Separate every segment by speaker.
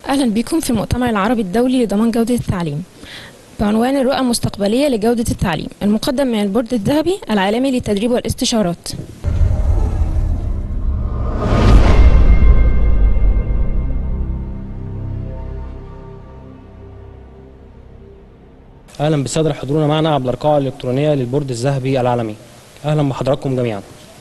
Speaker 1: أهلا بكم في المؤتمر العربي الدولي لضمان جودة التعليم بعنوان الرؤى المستقبلية لجودة التعليم المقدم من البورد الذهبي العالمي للتدريب والاستشارات
Speaker 2: اهلا بالساده الحاضرون معنا عبر الارقام الالكترونيه للبورد الذهبي العالمي اهلا بحضراتكم جميعا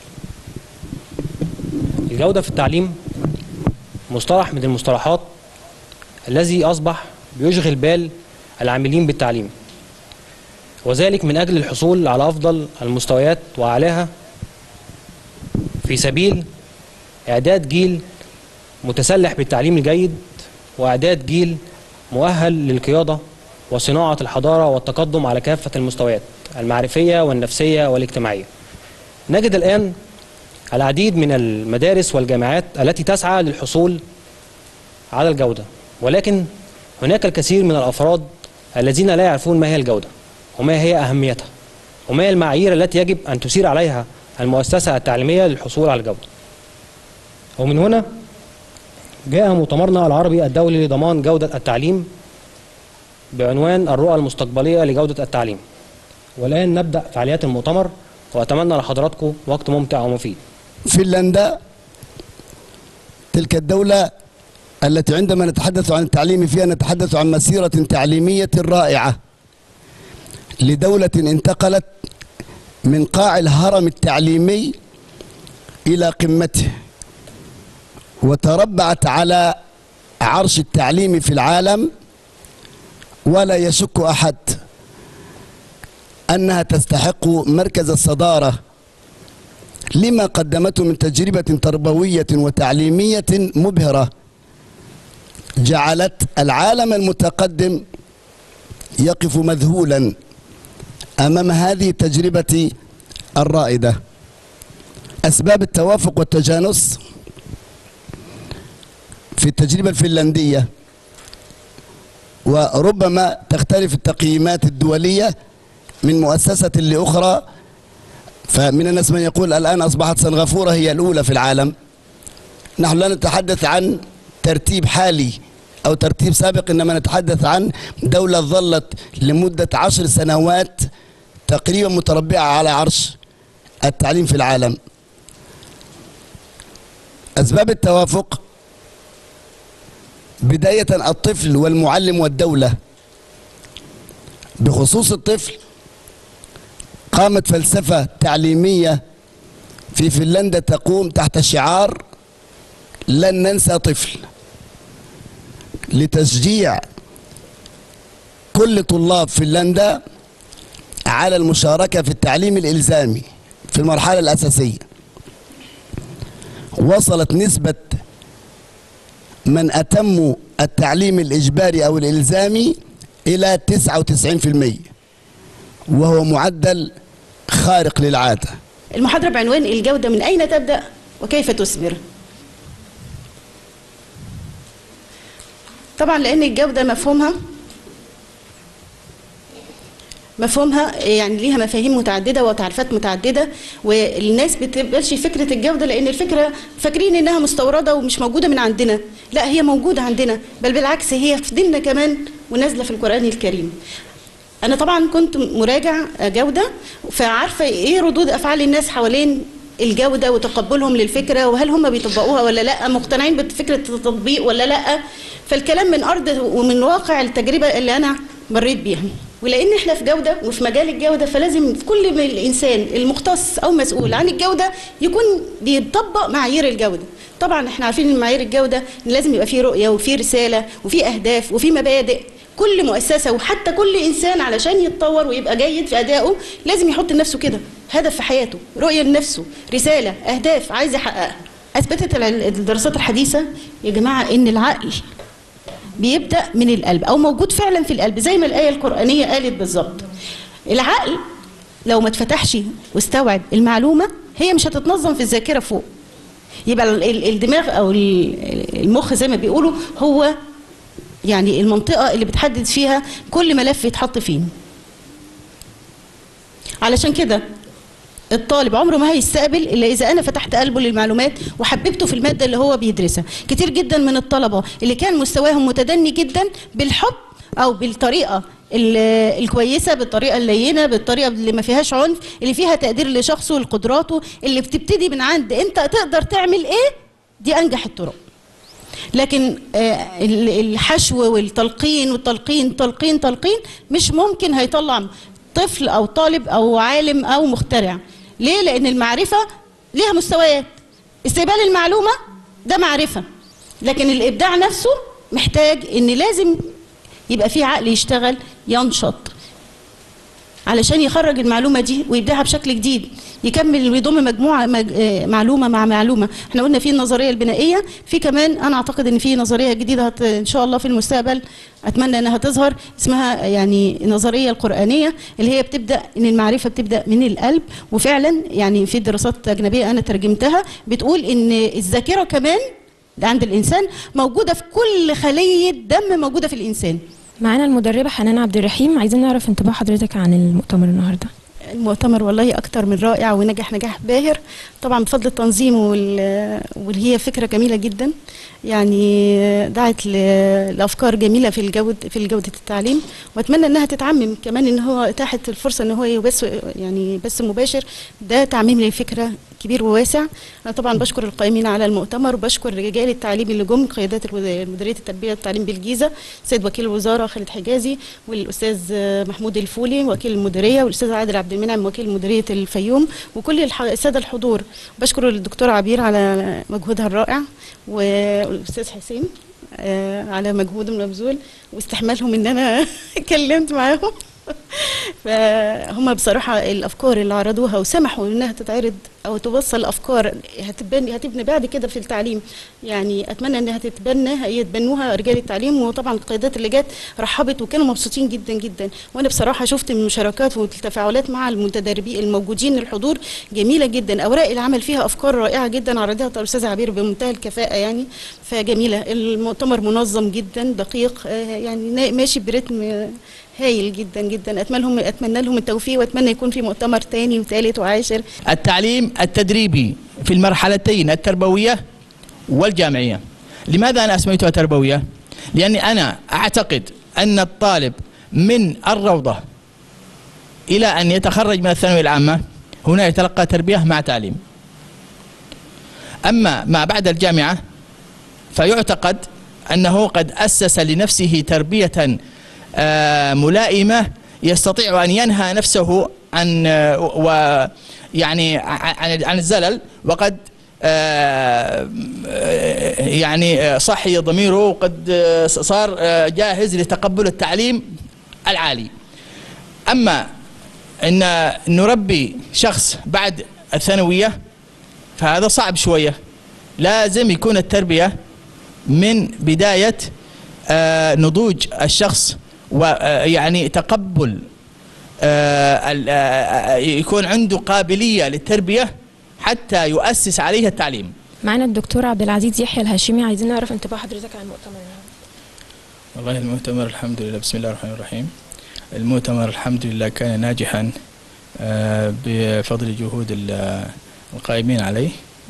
Speaker 2: الجوده في التعليم مصطلح من المصطلحات الذي اصبح بيشغل بال العاملين بالتعليم وذلك من اجل الحصول على افضل المستويات واعلاها في سبيل اعداد جيل متسلح بالتعليم الجيد واعداد جيل مؤهل للقياده وصناعه الحضاره والتقدم على كافه المستويات المعرفيه والنفسيه والاجتماعيه. نجد الان العديد من المدارس والجامعات التي تسعى للحصول على الجوده ولكن هناك الكثير من الافراد الذين لا يعرفون ما هي الجوده وما هي اهميتها وما هي المعايير التي يجب ان تسير عليها المؤسسه التعليميه للحصول على الجوده. ومن هنا جاء مؤتمرنا العربي الدولي لضمان جوده التعليم بعنوان الرؤى المستقبليه لجوده التعليم. والان نبدا فعاليات المؤتمر واتمنى لحضراتكم وقت ممتع ومفيد.
Speaker 3: فنلندا تلك الدولة التي عندما نتحدث عن التعليم فيها نتحدث عن مسيرة تعليمية رائعة لدولة انتقلت من قاع الهرم التعليمي إلى قمته وتربعت على عرش التعليم في العالم ولا يشك أحد أنها تستحق مركز الصدارة لما قدمته من تجربة تربوية وتعليمية مبهرة جعلت العالم المتقدم يقف مذهولا أمام هذه التجربة الرائدة أسباب التوافق والتجانس في التجربة الفنلندية وربما تختلف التقييمات الدولية من مؤسسة لأخرى فمن الناس من يقول الآن أصبحت سنغافورة هي الأولى في العالم نحن لا نتحدث عن ترتيب حالي أو ترتيب سابق إنما نتحدث عن دولة ظلت لمدة عشر سنوات تقريبا متربعة على عرش التعليم في العالم أسباب التوافق بداية الطفل والمعلم والدولة بخصوص الطفل قامت فلسفة تعليمية في فنلندا تقوم تحت شعار لن ننسى طفل لتشجيع كل طلاب فنلندا على المشاركة في التعليم الإلزامي في المرحلة الأساسية وصلت نسبة من أتموا التعليم الإجباري أو الإلزامي إلى 99% وهو معدل خارق للعادة
Speaker 4: المحاضرة بعنوان الجودة من أين تبدأ وكيف تثمر طبعا لأن الجودة مفهومها مفهومها يعني ليها مفاهيم متعدده وتعريفات متعدده والناس بتقبلش فكره الجوده لان الفكره فاكرين انها مستورده ومش موجوده من عندنا لا هي موجوده عندنا بل بالعكس هي في ديننا كمان ونازله في القران الكريم انا طبعا كنت مراجع جوده فعارفه ايه ردود افعال الناس حوالين الجوده وتقبلهم للفكره وهل هم بيطبقوها ولا لا مقتنعين بفكره التطبيق ولا لا فالكلام من ارض ومن واقع التجربه اللي انا مريت بيها ولان احنا في جوده وفي مجال الجوده فلازم في كل من الانسان المختص او مسؤول عن الجوده يكون بيطبق معايير الجوده طبعا احنا عارفين ان معايير الجوده ان لازم يبقى فيه رؤيه وفيه رساله وفيه اهداف وفيه مبادئ كل مؤسسه وحتى كل انسان علشان يتطور ويبقى جيد في ادائه لازم يحط لنفسه كده هدف في حياته رؤيه لنفسه رساله اهداف عايز يحققها اثبتت الدراسات الحديثه يا جماعه ان العقل بيبدا من القلب او موجود فعلا في القلب زي ما الايه القرانيه قالت بالظبط العقل لو ما اتفتحش واستوعب المعلومه هي مش هتتنظم في الذاكره فوق يبقى الدماغ او المخ زي ما بيقولوا هو يعني المنطقه اللي بتحدد فيها كل ملف يتحط فيه علشان كده الطالب عمره ما هيستقبل الا اذا انا فتحت قلبه للمعلومات وحببته في الماده اللي هو بيدرسها كتير جدا من الطلبه اللي كان مستواهم متدني جدا بالحب او بالطريقه ال- الكويسه بالطريقه اللينه بالطريقه اللي ما فيهاش عنف اللي فيها تقدير لشخصه ولقدراته اللي بتبتدي من عند انت تقدر تعمل ايه دي انجح الطرق لكن آه، ال- الحشو والتلقين والتلقين تلقين تلقين مش ممكن هيطلع طفل او طالب او عالم او مخترع ليه لان المعرفه ليها مستويات استقبال المعلومه ده معرفه لكن الابداع نفسه محتاج ان لازم يبقى فيه عقل يشتغل ينشط علشان يخرج المعلومه دي ويبدعها بشكل جديد يكمل ويضم مجموعه مج... آه، معلومه مع معلومه احنا قلنا في النظريه البنائيه في كمان انا اعتقد ان في نظريه جديده هت... ان شاء الله في المستقبل اتمنى انها تظهر اسمها يعني النظريه القرانيه اللي هي بتبدا ان المعرفه بتبدا من القلب وفعلا يعني في دراسات اجنبيه انا ترجمتها بتقول ان الذاكره كمان عند الانسان موجوده في كل خليه دم موجوده في الانسان
Speaker 1: معانا المدربة حنان عبد الرحيم عايزين نعرف انطباع حضرتك عن المؤتمر النهارده
Speaker 4: المؤتمر والله اكتر من رائع ونجح نجاح باهر طبعا بفضل التنظيم وال- واللي هي فكره جميله جدا يعني دعت ل- لافكار جميله في الجود في جوده التعليم واتمنى انها تتعمم كمان ان هو اتاحت الفرصه ان هو يبث يعني بث مباشر ده تعميم للفكره كبير وواسع انا طبعا بشكر القائمين على المؤتمر وبشكر رجال التعليم اللي جم قيادات الو- مديريه التربيه والتعليم بالجيزه سيد وكيل الوزاره خالد حجازي والاستاذ محمود الفولي وكيل المديريه والاستاذ عادل عبد المنعم وكيل مديريه الفيوم وكل الح- الساده الحضور بشكر الدكتوره عبير على مجهودها الرائع والاستاذ حسين آه، على مجهودهم المبذول واستحمالهم ان انا اتكلمت معاهم فهم بصراحة الأفكار اللي عرضوها وسمحوا إنها تتعرض أو توصل أفكار هتبني هتبني بعد كده في التعليم يعني أتمنى إنها تتبنى يتبنوها رجال التعليم وطبعا القيادات اللي جت رحبت وكانوا مبسوطين جدا جدا وأنا بصراحة شفت من المشاركات والتفاعلات مع المتدربين الموجودين الحضور جميلة جدا أوراق العمل فيها أفكار رائعة جدا عرضها الأستاذة عبير بمنتهى الكفاءة يعني فجميلة المؤتمر منظم جدا دقيق آه، يعني نا- ماشي برتم آه، هايل جدا جدا اتمنى لهم اتمنى لهم التوفيق واتمنى يكون في مؤتمر تاني وثالث وعاشر
Speaker 5: التعليم التدريبي في المرحلتين التربوية والجامعية لماذا أنا أسميتها تربوية؟ لأني أنا أعتقد أن الطالب من الروضة إلى أن يتخرج من الثانوية العامة هنا يتلقى تربية مع تعليم أما ما بعد الجامعة فيعتقد أنه قد أسس لنفسه تربية آه، ملائمة يستطيع أن ينهى نفسه عن آه، و يعني عن عن الزلل وقد آه، آه، يعني آه، صحي ضميره وقد آه، صار آه، جاهز لتقبل التعليم العالي أما أن نربي شخص بعد الثانوية فهذا صعب شوية لازم يكون التربية من بداية آه، نضوج الشخص ويعني تقبل آه، ال- آه، يكون عنده قابلية للتربية حتى يؤسس عليها التعليم
Speaker 1: معانا الدكتور عبد العزيز يحيى الهاشمي عايزين نعرف انطباع حضرتك عن المؤتمر النهارده
Speaker 5: والله المؤتمر الحمد لله بسم الله الرحمن الرحيم المؤتمر الحمد لله كان ناجحا آه، بفضل جهود ال- القائمين عليه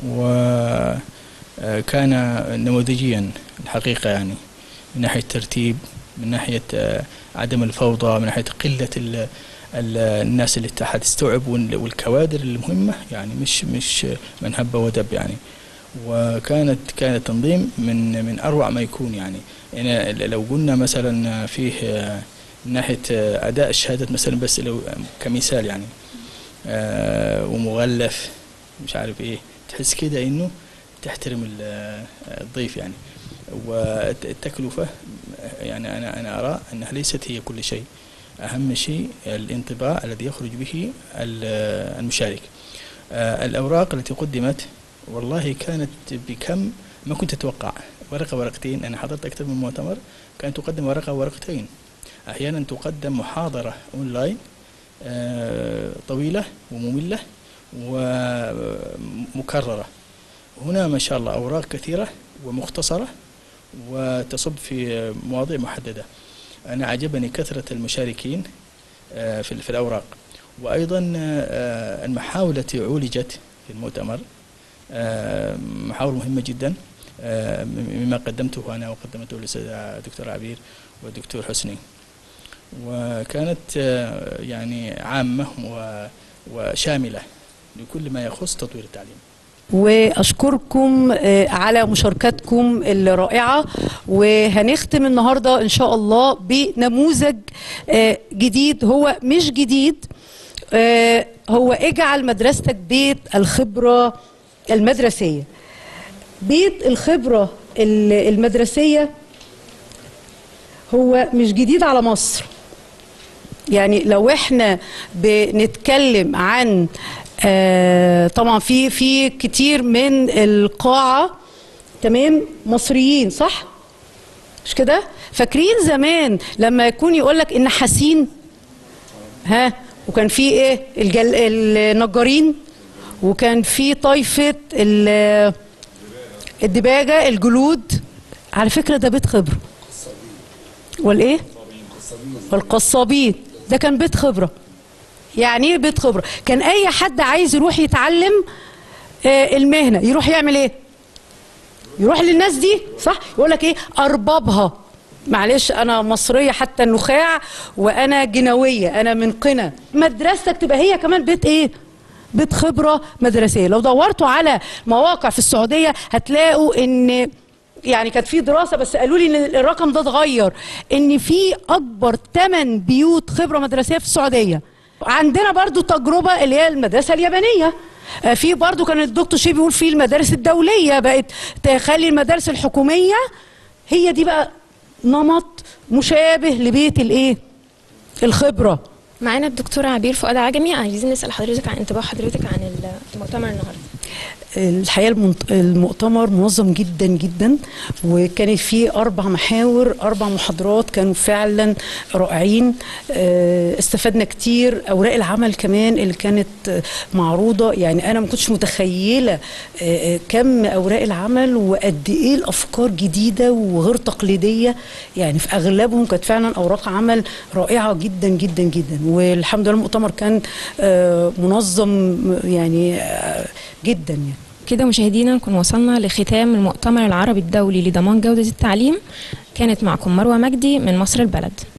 Speaker 5: وكان نموذجيا الحقيقة يعني من ناحية الترتيب من ناحية آه، عدم الفوضى من ناحية قلة ال- ال- الناس اللي تحت تستوعب وال- والكوادر المهمة يعني مش مش من هب ودب يعني وكانت كان التنظيم من من اروع ما يكون يعني يعني لو قلنا مثلا فيه آه، من ناحيه آه، اداء الشهادات مثلا بس لو كمثال يعني آه، ومغلف مش عارف ايه تحس كده انه تحترم ال- آه، الضيف يعني والتكلفه يعني انا انا ارى انها ليست هي كل شيء اهم شيء الانطباع الذي يخرج به ال- المشارك آه، الاوراق التي قدمت والله كانت بكم ما كنت اتوقع ورقه ورقتين انا حضرت اكثر من مؤتمر كانت تقدم ورقه ورقتين احيانا تقدم محاضره اونلاين آه، طويله وممله ومكرره هنا ما شاء الله اوراق كثيره ومختصره وتصب في مواضيع محدده انا عجبني كثره المشاركين آه، في في الاوراق وأيضا آه، المحاور التي عولجت في المؤتمر آه، محاور مهمة جدا آه، مما قدمته أنا وقدمته الأستاذ دكتور عبير والدكتور حسني وكانت آه، يعني عامة و- وشاملة لكل ما يخص تطوير التعليم
Speaker 6: واشكركم آه، على مشاركتكم الرائعه وهنختم النهارده ان شاء الله بنموذج آه، جديد هو مش جديد آه، هو اجعل مدرستك بيت الخبره المدرسيه بيت الخبره ال- المدرسيه هو مش جديد على مصر يعني لو احنا بنتكلم عن آه طبعا في في كتير من القاعه تمام مصريين صح مش كده فاكرين زمان لما يكون يقول لك ان حسين ها وكان في ايه الجل... النجارين وكان في طائفه ال- الدباجه الجلود على فكره ده بيت خبره والايه والقصابين ده كان بيت خبره يعني ايه بيت خبره كان اي حد عايز يروح يتعلم آه، المهنه يروح يعمل ايه يروح للناس دي صح يقول لك ايه اربابها معلش انا مصريه حتى النخاع وانا جنويه انا من قنا مدرستك تبقى هي كمان بيت ايه بيت خبره مدرسيه لو دورتوا على مواقع في السعوديه هتلاقوا ان يعني كانت في دراسه بس قالوا لي ان الرقم ده اتغير ان في اكبر 8 بيوت خبره مدرسيه في السعوديه عندنا برضو تجربه اللي هي المدرسه اليابانيه آه، في برضو كان الدكتور شي بيقول في المدارس الدوليه بقت تخلي المدارس الحكوميه هي دي بقى نمط مشابه لبيت الايه الخبره
Speaker 1: معانا الدكتورة عبير فؤاد عجمي عايزين نسأل حضرتك عن انطباع حضرتك عن المؤتمر النهارده
Speaker 6: الحقيقه المنط- المؤتمر منظم جدا جدا وكانت فيه اربع محاور اربع محاضرات كانوا فعلا رائعين آه، استفدنا كتير اوراق العمل كمان اللي كانت آه، معروضه يعني انا ما كنتش متخيله آه، آه، كم اوراق العمل وقد ايه الافكار جديده وغير تقليديه يعني في اغلبهم كانت فعلا اوراق عمل رائعه جدا جدا جدا والحمد لله المؤتمر كان آه، منظم يعني آه، جدا يعني
Speaker 1: كده مشاهدينا نكون وصلنا لختام المؤتمر العربي الدولي لضمان جودة التعليم كانت معكم مروة مجدي من مصر البلد